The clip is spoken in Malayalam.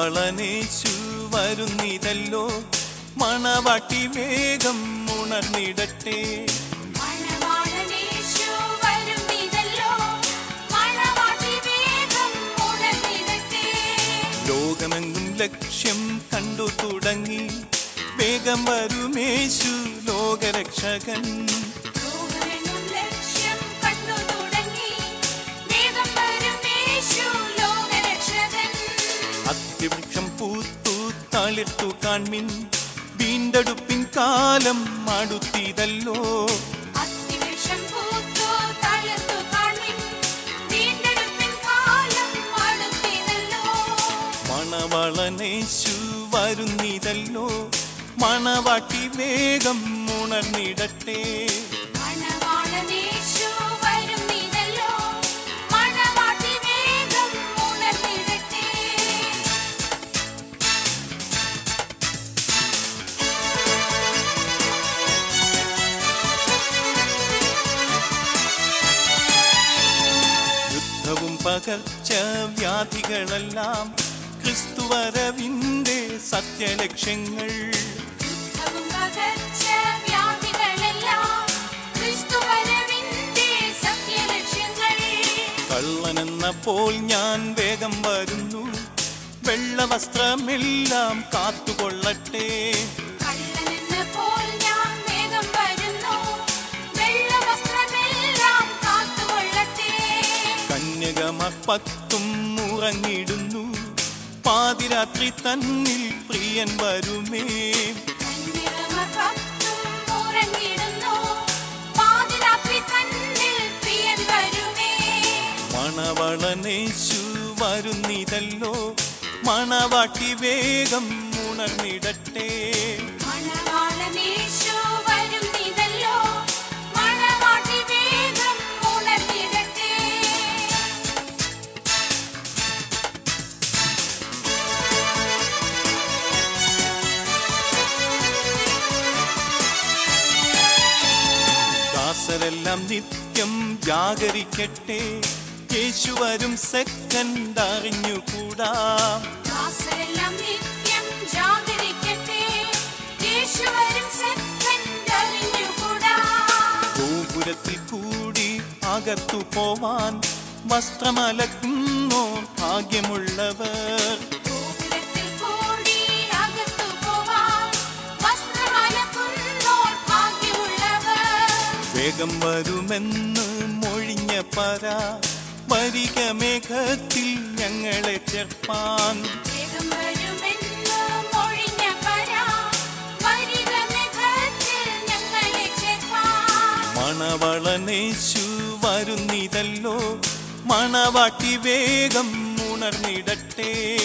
മണവളനേശു വരുന്നിതല്ലോ മണവാട്ടി വേഗം ഉണർന്നിടട്ടെ മണവാളനേശു വരുന്നിതല്ലോ മണവാട്ടി വേഗം ഉണർന്നിടട്ടെ ലോകമെങ്ങും ലക്ഷ്യം കണ്ടു തുടങ്ങി വേഗം വരുമേശു ലോകരക്ഷകൻ ലോകമെങ്ങും ലക്ഷ്യം കണ്ടു തുടങ്ങി വേഗം വരും യേശു ലോകരക്ഷകൻ അത്തിവൃക്ഷം പൂത്തു തളിർത്തു കാൺമിൻ വീണ്ടെടുപ്പിൻ കാലം അടുത്തിതല്ലോ അത്തിവൃക്ഷം പൂത്തു തളിർത്തു കാൺമിൻ വീണ്ടെടുപ്പിൻ കാലം അടുത്തിതല്ലോ മണവളനേശു വരുന്നിതല്ലോ മണവാട്ടി വേഗം ഉണർന്നിടട്ടെ മണവാളനേശു വരുന്നിതല്ലോ മണവാട്ടി വേഗം ഉണർന്നിടട്ടെ യുദ്ധവും പകർച്ച വ്യാധികളെല്ലാം ക്രിസ്തുവരവിന്റെ സത്യലക്ഷ്യങ്ങൾ യുദ്ധവും പകർച്ചവ്യാധികളെല്ലാം ക്രിസ്തുവരവിന്റെ സത്യലക്ഷ്യങ്ങൾ. കള്ളനെന്നപ്പോൾ ഞാൻ വേഗം വരുന്നു വെള്ളവസ്ത്രമെല്ലാം കാത്തുകൊള്ളട്ടെ കള്ളനെന്നപ്പോൾ ഞാൻ വേഗം വരുന്നു. വെള്ളവസ്ത്രമെല്ലാം കാത്തുകൊള്ളട്ടെ. കന്യകമാർ പത്തും ഉറങ്ങിടുന്നു പാതിരാത്രി തന്നിൽ പ്രിയൻ വരുമേ കന്യകമാർ പത്തും ഉറങ്ങിടുന്നു. പാതിരാത്രി തന്നിൽ പ്രിയൻ വരുമേ. മണവളനേശു വരുന്നിതല്ലോ മണവാട്ടി വേഗം ഉണർന്നിടട്ടെ മണവാളനേശു വരുന്നിതല്ലോ. മണവാട്ടി വേഗം ഉണർന്നിടട്ടെ ദാസരെല്ലാം നിത്യം ജാഗരിക്കട്ടെ യേശു വരും സെക്കൻഡ് അറിഞ്ഞുകൂടാ ദാസരെല്ലാം നിത്യം ജാഗരിക്കട്ടെ. യേശു വരും സെക്കൻഡ് അറിഞ്ഞുകൂടാ. ഗോപുരത്തിൽ കൂടി അകത്തു പോവാൻ വസ്ത്രമലക്കുന്നോ ഭാഗ്യമുള്ളവർ ഗോപുരത്തിൽ കൂടി അകത്തു പോവാൻ വസ്ത്രമലക്കുന്നോർ ഭാഗ്യമുള്ളവർ. വേഗം വരുമെന്ന് മൊഴിഞ്ഞ പര വരിക മേഘത്തിൽ ഞങ്ങളെ ചേർപ്പാൻ വേഗം വരുമെന്ന് മൊഴിഞ്ഞ പര, വരിക മേഘത്തിൽ ഞങ്ങളെ ചേർപ്പാൻ. മണവളനേശു വരുന്നിതല്ലോ മണവാട്ടി വേഗം ഉണർന്നിടട്ടെ